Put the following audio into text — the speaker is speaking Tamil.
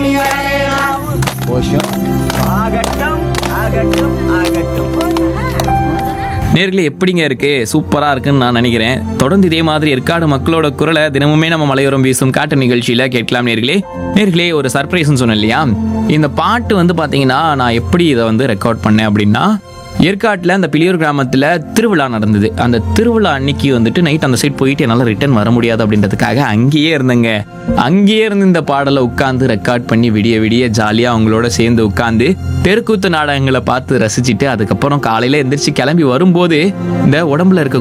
ஆகட்டும் ஆகட்டும் ஆகட்டும் நேர்களே எப்படிங்க இருக்கு சூப்பரா இருக்குன்னு நான் நினைக்கிறேன் தொடர்ந்து இதே மாதிரி ஏற்காடு மக்களோட குரலை தினமுமே நம்ம மலையோரம் வீசும் காட்டு நிகழ்ச்சியில கேட்கலாம் நேர்களே நேர்களே ஒரு சர்ப்ரைஸ்னு சொன்னேன் இல்லையா இந்த பாட்டு வந்து பாத்தீங்கன்னா நான் எப்படி இதை வந்து ரெக்கார்ட் பண்ணேன் அப்படின்னா ஏற்காட்டில் அந்த பிளியூர் கிராமத்தில் திருவிழா நடந்தது அந்த திருவிழா அன்னைக்கு வந்துட்டு நைட் அந்த சைட் போயிட்டு என்னால் ரிட்டர்ன் வர முடியாது அப்படின்றதுக்காக அங்கேயே இருந்தேங்க அங்கேயே இருந்து இந்த பாடலை உட்காந்து ரெக்கார்ட் பண்ணி விடிய விடிய ஜாலியாக அவங்களோட சேர்ந்து உட்காந்து தெருக்கூத்து நாடகங்களை பார்த்து ரசிச்சுட்டு அதுக்கப்புறம் காலையில் எந்திரிச்சு கிளம்பி வரும்போது இந்த உடம்புல இருக்க